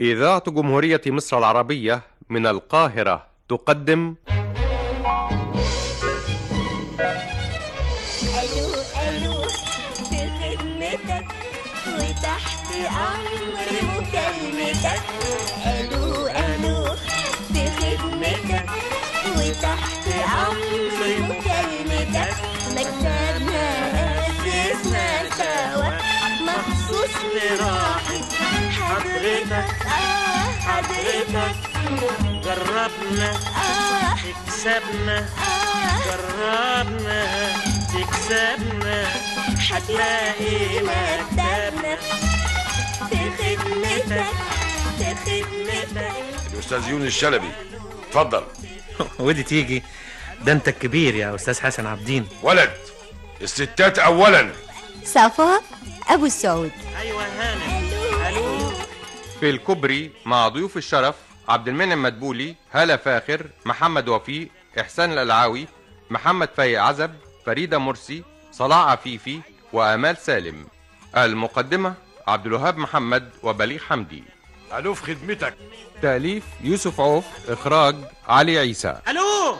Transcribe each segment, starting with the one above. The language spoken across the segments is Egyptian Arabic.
إذاعة جمهورية مصر العربية من القاهرة تقدم الو الو في خدمتك وتحت امر مكالمتك الو الو في خدمتك وتحت امر مكالمتك مكتبنا اسسنا سوا مخصوص لراحة حضرتك اه حضرتك جربنا اه تكسبنا اه جربنا تكسبنا هتلاقي مكتبنا في خدمتك في خدمتك الاستاذ يونس الشلبي اتفضل ودي تيجي ده انت الكبير يا استاذ حسن عبدين ولد الستات اولا صفاء أبو السعود ايوه هانم الو في الكوبري مع ضيوف الشرف عبد المنعم مدبولي هالة فاخر محمد وفيق إحسان الألعاوي محمد فايق عزب فريدة مرسي صلاح عفيفي وآمال سالم المقدمة عبد الوهاب محمد وبليغ حمدي الو في خدمتك تأليف يوسف عوف إخراج علي عيسى الو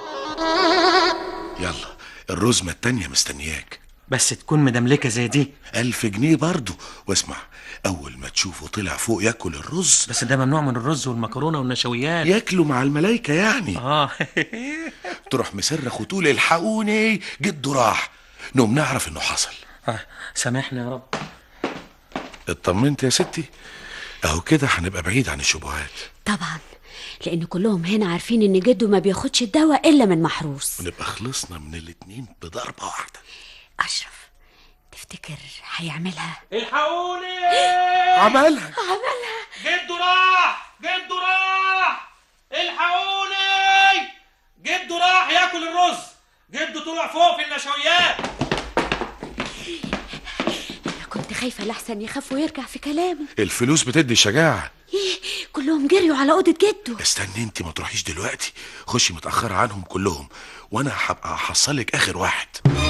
يلا الرزمة التانية مستنياك بس تكون مدملكه زي دي ألف جنيه برضو واسمع أول ما تشوفه طلع فوق ياكل الرز بس ده ممنوع من الرز والمكرونه والنشويات ياكله مع الملايكة يعني اه تروح مصرخ وتقول الحقوني جده راح نقوم نعرف انه حصل آه، سامحنا يا رب اطمنت يا ستي اهو كده هنبقى بعيد عن الشبهات طبعا لأن كلهم هنا عارفين إن جده ما بياخدش الدواء إلا من محروس ونبقى خلصنا من الاتنين بضربة واحدة أشرف تفتكر هيعملها الحقوني عملها جده راح جده راح الحقوني جده راح ياكل الرز جده طلع فوق في النشويات أنا كنت خايفة لحسن يخاف ويرجع في كلامه الفلوس بتدي شجاعة إيه كلهم جريوا على أوضة جده استني انت ما تروحيش دلوقتي خشي متأخرة عنهم كلهم وانا هبقى احصلك اخر واحد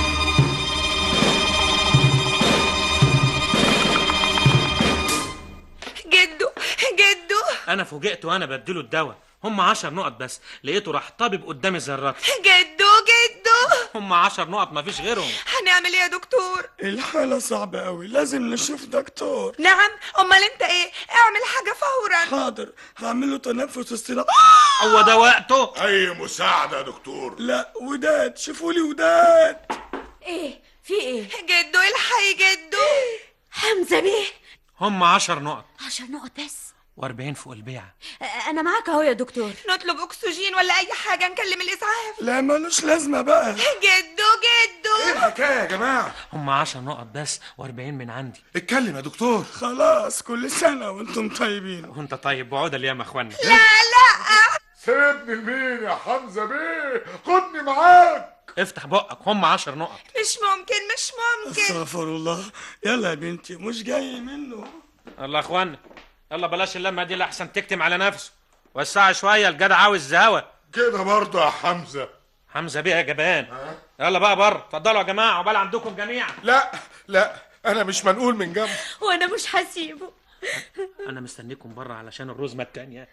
جدو جدو انا فوجئت وانا بديله الدواء هم عشر نقط بس لقيته راح طابب قدامي زي الرطل جدو جدو هم عشر نقط مفيش غيرهم هنعمل ايه يا دكتور الحالة صعبة أوي لازم نشوف دكتور نعم امال انت ايه اعمل حاجه فورا حاضر هعمل له تنفس اصطناعي هو ده وقته اي مساعده يا دكتور لا وداد شوفوا لي وداد إيه في إيه جدو الحي جدو حمزة بيه هم عشر نقط عشر نقط بس واربعين فوق البيعة أ- أنا معاك أهو يا دكتور نطلب اكسجين ولا اي حاجه نكلم الاسعاف لا ملوش لازمة بقى جدو جدو الحكاية يا جماعة هم عشر نقط بس واربعين من عندي اتكلم يا دكتور خلاص كل سنة وانتم طيبين وانت طيب بعود اليوم يا اخوانا سيبني لمين يا حمزه بيه خدني معاك افتح بقك هم عشر نقط مش ممكن مش ممكن استغفر الله يلا يا بنتي مش جاي منه يلا يا اخوانا يلا بلاش اللمه دي لحسن تكتم على نفسه وسع شويه الجدع عاوز زهوه كده برضه يا حمزه حمزه بيه يا جبان يلا بقى بره اتفضلوا يا جماعه عقبال عندكم جميعا لا لا انا مش منقول من جنب وأنا مش هسيبه انا مستنيكم بره علشان الرزمه التانية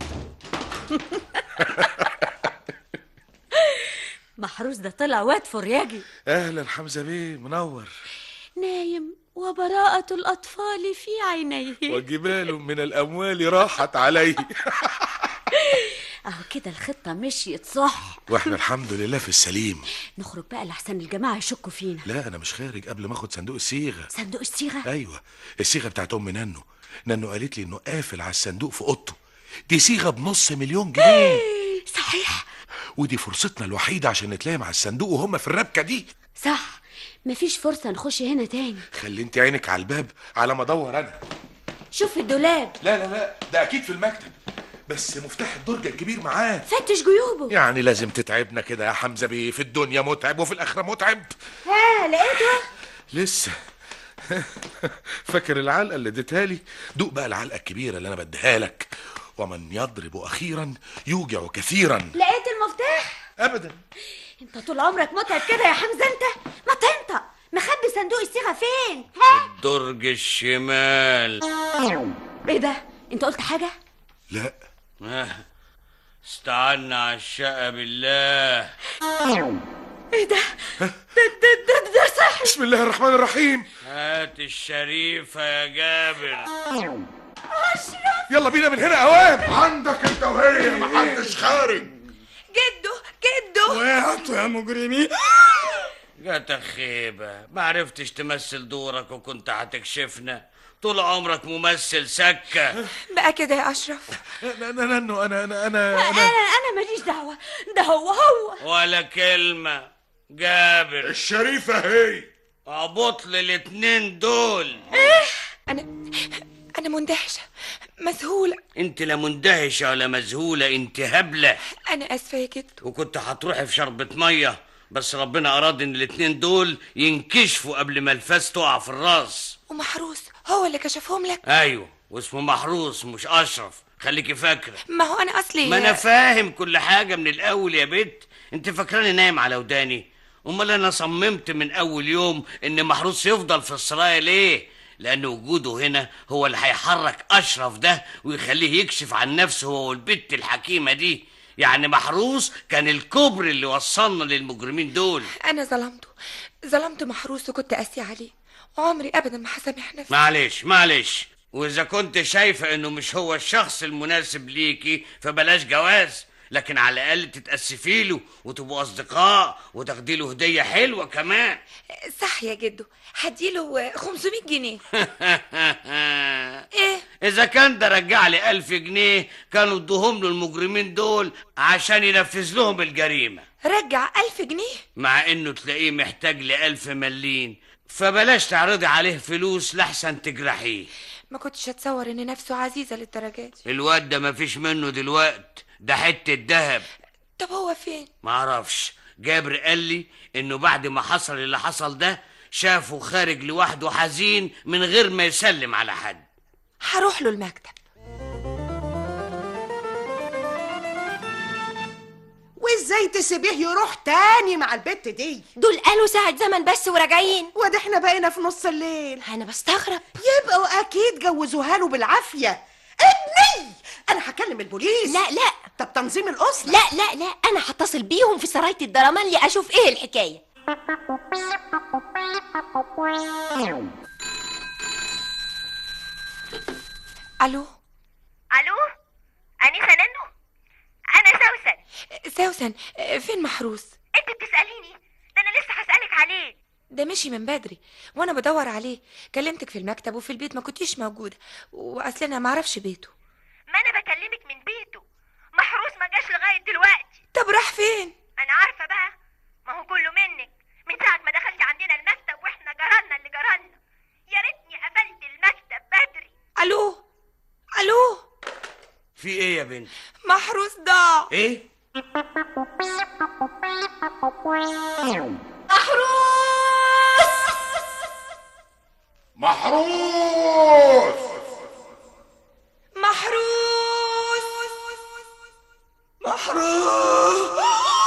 محروس ده طلع واد فرياجي اهلا حمزة بيه منور نايم وبراءة الأطفال في عينيه وجبال من الاموال راحت علي أهو كده الخطة مشيت صح واحنا الحمد لله في السليم نخرج بقى لحسن الجماعة يشكوا فينا لا انا مش خارج قبل ما اخد صندوق الصيغة صندوق الصيغة ايوه الصيغة بتاعت ام نانو نانو قالت لي انه قافل على الصندوق في اوضته دي صيغة بنص مليون جنيه صحيح ودي فرصتنا الوحيدة عشان نتلاقي مع الصندوق وهم في الربكة دي صح مفيش فرصة نخش هنا تاني خلي انت عينك على الباب على ما ادور انا شوف الدولاب لا لا لا ده اكيد في المكتب بس مفتاح الدرج الكبير معاه فتش جيوبه يعني لازم تتعبنا كده يا حمزة بيه في الدنيا متعب وفي الآخرة متعب ها لقيته لسه فاكر العلقة اللي اديتها لي دوق بقى العلقة الكبيرة اللي أنا بديها لك ومن يضرب أخيرا يوجع كثيرا لقيت المفتاح أبدا انت طول عمرك متعب كده يا حمزة انت ما تنطق مخبي صندوق الصيغة فين درج الشمال ايه ده انت قلت حاجة لا آه، استعنا على الشقة بالله ايه ده ده ده ده, ده سحر بسم الله الرحمن الرحيم هات الشريفة يا جابر يلا بينا من هنا اوام عندك انت وهي محدش خارج جدو جدو وقعتوا يا مجرمين جاتك خيبة ما عرفتش تمثل دورك وكنت هتكشفنا طول عمرك ممثل سكة بقى كده يا اشرف انا انا انا انا انا انا, انا أنا. انا ماليش دعوه ده هو هو ولا كلمة جابر الشريفة هي عبطل الاتنين دول انا انا مندهشه مذهوله انت لا مندهشة ولا مذهولة انت هبلة انا اسفه يا جدو وكنت هتروحي في شربة مية بس ربنا أراد إن الاتنين دول ينكشفوا قبل ما الفاس تقع في الراس ومحروس هو اللي كشفهم لك أيوه واسمه محروس مش أشرف خليكي فاكرة ما هو انا اصلي ما أنا فاهم كل حاجة من الأول يا بت أنت فاكراني نايم على وداني أمال أنا صممت من أول يوم إن محروس يفضل في السرايا ليه؟ لأن وجوده هنا هو اللي هيحرك أشرف ده ويخليه يكشف عن نفسه هو والبت الحكيمة دي يعني محروس كان الكبر اللي وصلنا للمجرمين دول انا ظلمته ظلمت محروس وكنت قاسي عليه وعمري ابدا ما هسامح نفسي معلش معلش واذا كنت شايفه انه مش هو الشخص المناسب ليكي فبلاش جواز لكن على الاقل تتاسفي له وتبقوا اصدقاء وتاخدي له هديه حلوه كمان صح يا جدو هديله 500 جنيه ايه اذا كان ده رجع لي ألف جنيه كانوا ادوهم له المجرمين دول عشان ينفذ لهم الجريمه رجع 1000 جنيه مع انه تلاقيه محتاج لألف ملين فبلاش تعرضي عليه فلوس لحسن تجرحيه ما كنتش اتصور ان نفسه عزيزه للدرجه دي الواد ده مفيش منه دلوقت ده حتة دهب طب هو فين معرفش جابر قال لي انه بعد ما حصل اللي حصل ده شافه خارج لوحده حزين من غير ما يسلم على حد هروح له المكتب وازاي تسيبيه يروح تاني مع البت دي دول قالوا ساعة زمن بس وراجعين وده احنا بقينا في نص الليل انا بستغرب يبقوا اكيد جوزوها له بالعافيه ابني انا هكلم البوليس لا لا طب تنظيم الاسره لا لا لا انا هتصل بيهم في سراية الدرمالي اشوف ايه الحكاية الو الو انسه ننو انا سوسن سوسن فين محروس انت بتساليني ده انا لسه هسالك عليه ده مشي من بدري وانا بدور عليه كلمتك في المكتب وفي البيت ما كنتيش موجوده واصل انا ما اعرفش بيته ما انا بكلمك من بيته محروس ما جاش لغايه دلوقتي طب راح فين انا عارفه بقى ما هو كله منك من ساعه ما دخلت عندنا المكتب واحنا جرالنا اللي جرالنا يا ريتني قفلت المكتب بدري الو الو في ايه يا بنت محروس ضاع ايه محروس محروس محروس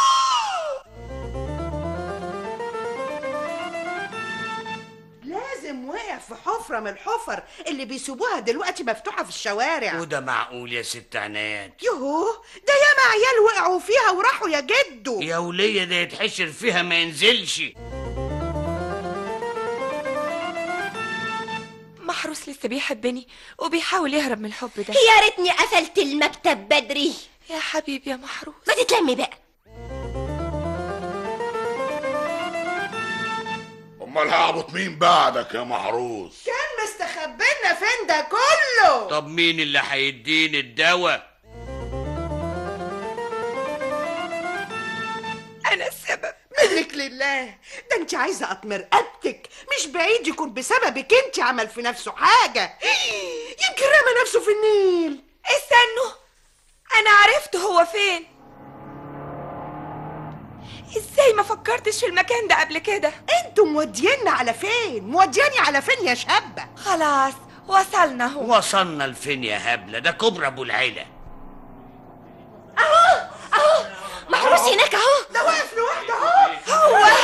لازم وقع في حفره من الحفر اللي بيسيبوها دلوقتي مفتوحه في الشوارع وده معقول يا ست عناد يوه ده ياما عيال وقعوا فيها وراحوا يا جدو يا ولية ده يتحشر فيها ما ينزلش محروس لسه بيحبني وبيحاول يهرب من الحب ده يا ريتني قفلت المكتب بدري يا حبيبي يا محروس ما تتلمي بقى امال هعبط مين بعدك يا محروس كان مستخبينا فين ده كله طب مين اللي هيديني الدواء انا السبب منك لله ده انت عايزه اطمر رقبتك مش بعيد يكون بسببك انت عمل في نفسه حاجه يمكن رمى نفسه في النيل استنوا انا عرفت هو فين ازاي ما فكرتش في المكان ده قبل كده انتوا مودينا على فين مودياني على فين يا شابه خلاص وصلنا هو وصلنا لفين يا هبلة ده كبر ابو العيلة اهو محروس هناك اهو ده واقف لوحده اهو هو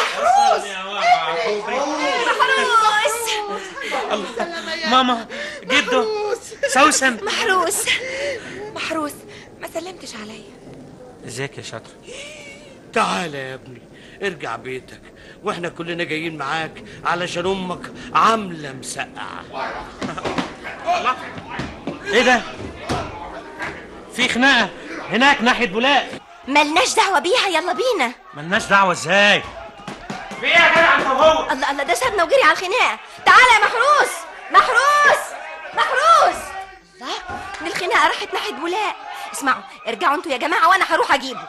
محروس ماما جدو سوسن محروس محروس ما سلمتش عليا ازيك يا شاطر تعالى يا ابني ارجع بيتك واحنا كلنا جايين معاك علشان امك عامله مسقعه ايه ده في خناقه هناك ناحيه بولاق ملناش دعوة بيها يلا بينا ملناش دعوه ازاي في ايه يا جدع انت وهو الله الله ده سابنا وجري على الخناقة تعالى يا محروس محروس محروس الله دي الخناقة راحت ناحية بولاق اسمعوا ارجعوا انتوا يا جماعة وانا هروح اجيبه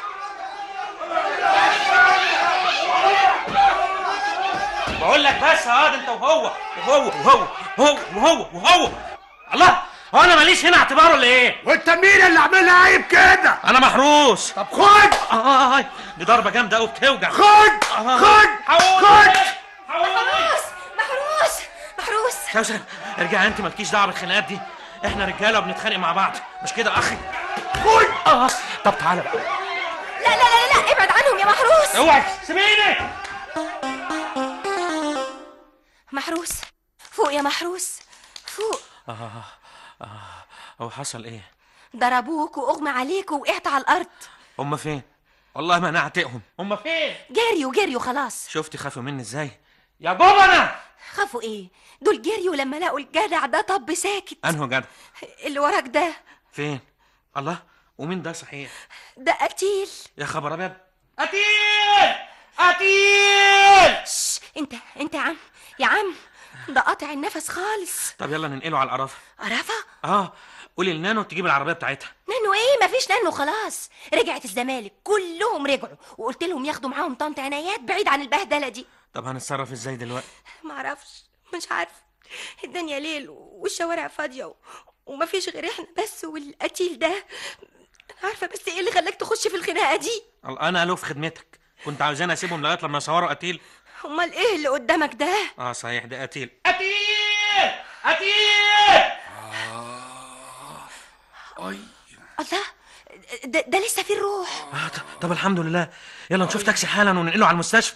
بقول لك بس اقعد انت وهو وهو وهو وهو وهو وهو الله هو انا ماليش هنا اعتبار ولا ايه؟ وانت مين اللي عاملها عيب كده انا محروس طب خد آه آه دي ضربه جامده قوي بتوجع خد آه. خد خد محروس محروس محروس سوسن ارجع انت مالكيش دعوه بالخناقات دي احنا رجاله وبنتخانق مع بعض مش كده اخي خد اه طب تعالى بقى لا لا لا لا ابعد عنهم يا محروس اوعي سيبيني محروس فوق يا محروس فوق اه اه هو حصل ايه؟ ضربوك واغمى عليك ووقعت على الارض هم فين؟ والله ما انا اعتقهم هم فين؟ جريوا جريوا خلاص شفتي خافوا مني ازاي؟ يا بابا انا خافوا ايه دول جريوا لما لقوا الجدع ده طب ساكت انهو جدع اللي وراك ده فين؟ الله ومين ده صحيح؟ ده قتيل يا خبر ابيض قتيل قتيل شش انت انت يا عم يا عم ده قاطع النفس خالص طب يلا ننقله على القرافه قرفة اه قولي لنانو تجيب العربيه بتاعتها نانو ايه مفيش نانو خلاص رجعت الزمالك كلهم رجعوا وقلت لهم ياخدوا معاهم طنط عنايات بعيد عن البهدله دي طب هنتصرف ازاي دلوقتي؟ معرفش مش عارف الدنيا ليل والشوارع فاضيه و... ومفيش غير احنا بس والقتيل ده أنا عارفه بس ايه اللي خلاك تخش في الخناقه دي الله، انا الو في خدمتك كنت عاوزاني اسيبهم لغايه لما يصوروا قتيل امال ايه اللي قدامك ده اه صحيح ده قتيل قتيل قتيل الله ده, ده لسه في الروح آه ط- طب الحمد لله يلا نشوف تاكسي حالا وننقله على المستشفى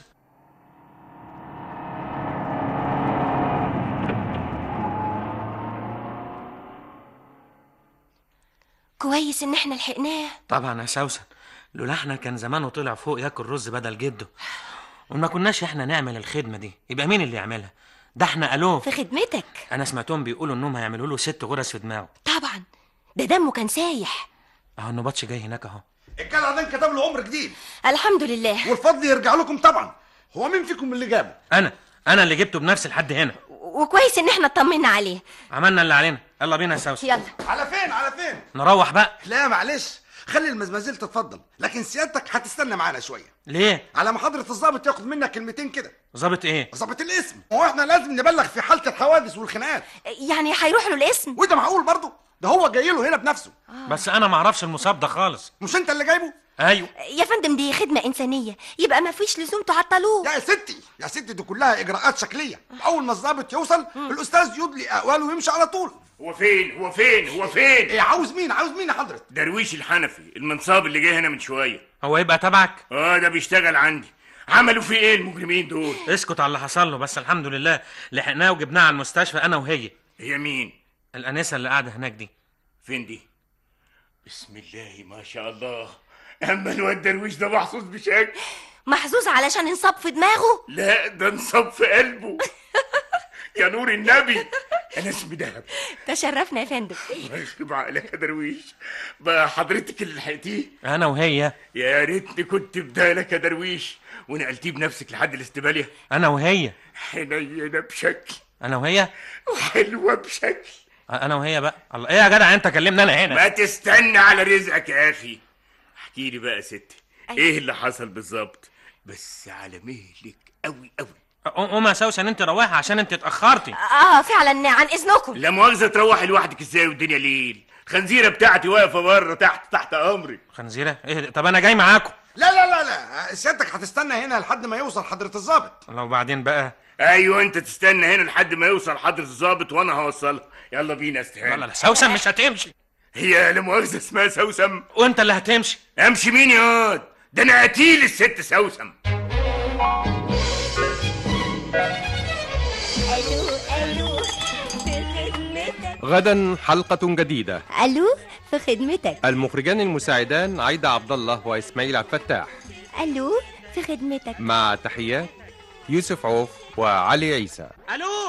كويس ان احنا لحقناه طبعا يا سوسن لولا احنا كان زمانه طلع فوق ياكل رز بدل جده وما كناش احنا نعمل الخدمه دي يبقى مين اللي يعملها ده احنا الوف في خدمتك انا سمعتهم بيقولوا انهم هيعملوا له ست غرز في دماغه طبعا ده دمه كان سايح اهو النبطش جاي هناك اهو الجدع ده كتب له عمر جديد الحمد لله والفضل يرجع لكم طبعا هو مين فيكم اللي جابه انا انا اللي جبته بنفسي لحد هنا وكويس ان احنا اطمنا عليه عملنا اللي علينا يلا بينا يا سوسن يلا على فين على فين نروح بقى لا معلش خلي المزمازيل تتفضل لكن سيادتك هتستنى معانا شويه ليه على ما حضره الضابط ياخد منك كلمتين كده ظابط ايه ظابط الاسم هو احنا لازم نبلغ في حاله الحوادث والخناقات يعني هيروح له الاسم وده معقول برضه ده هو جاي له هنا بنفسه بس انا ما اعرفش المصاب ده خالص مش انت اللي جايبه ايوه يا فندم دي خدمه انسانيه يبقى ما فيش لزوم تعطلوه يا ستي يا ستي دي كلها اجراءات شكليه اول ما الضابط يوصل الاستاذ يدلي اقواله ويمشي على طول هو فين هو فين هو فين ايه عاوز مين عاوز مين يا حضرتك درويش الحنفي المنصاب اللي جه هنا من شويه هو يبقى تبعك اه ده بيشتغل عندي عملوا فيه ايه المجرمين دول اسكت على اللي حصل له بس الحمد لله لحقناه وجبناه على المستشفى انا وهي هي مين الانسه اللي قاعده هناك دي فين دي بسم الله ما شاء الله اما الواد درويش ده محظوظ بشكل محظوظ علشان انصاب في دماغه لا ده انصب في قلبه يا نور النبي انا اسمي دهب تشرفنا يا فندم الله يخرب عقلك يا درويش بقى حضرتك اللي لحقتيه انا وهي يا ريتني كنت بدالك يا درويش ونقلتيه بنفسك لحد الاستباليه انا وهي حنينه بشكل انا وهي وحلوه بشكل انا وهي بقى الله ايه يا جدع انت كلمني انا هنا ما تستنى على رزقك يا اخي احكي لي بقى يا ستي ايه اللي حصل بالظبط بس على مهلك قوي قوي قوم يا سوسن انت رواحه عشان انت اتاخرتي اه فعلا عن اذنكم لا مؤاخذه تروحي لوحدك ازاي والدنيا ليل الخنزيره بتاعتي واقفه بره تحت تحت امرك خنزيره ايه ده؟ طب انا جاي معاكم لا لا لا لا سيادتك هتستنى هنا لحد ما يوصل حضره الضابط لو بعدين بقى ايوه انت تستنى هنا لحد ما يوصل حضره الظابط وانا هوصلها يلا بينا استهان لا لا سوسن مش هتمشي هي لا مؤاخذه اسمها سوسم وانت اللي هتمشي امشي مين يا واد ده انا قتيل الست سوسم غدا حلقة جديدة الو في خدمتك المخرجان المساعدان عايدة عبد الله وإسماعيل عبد الفتاح الو في خدمتك مع تحيات يوسف عوف وعلي عيسى الو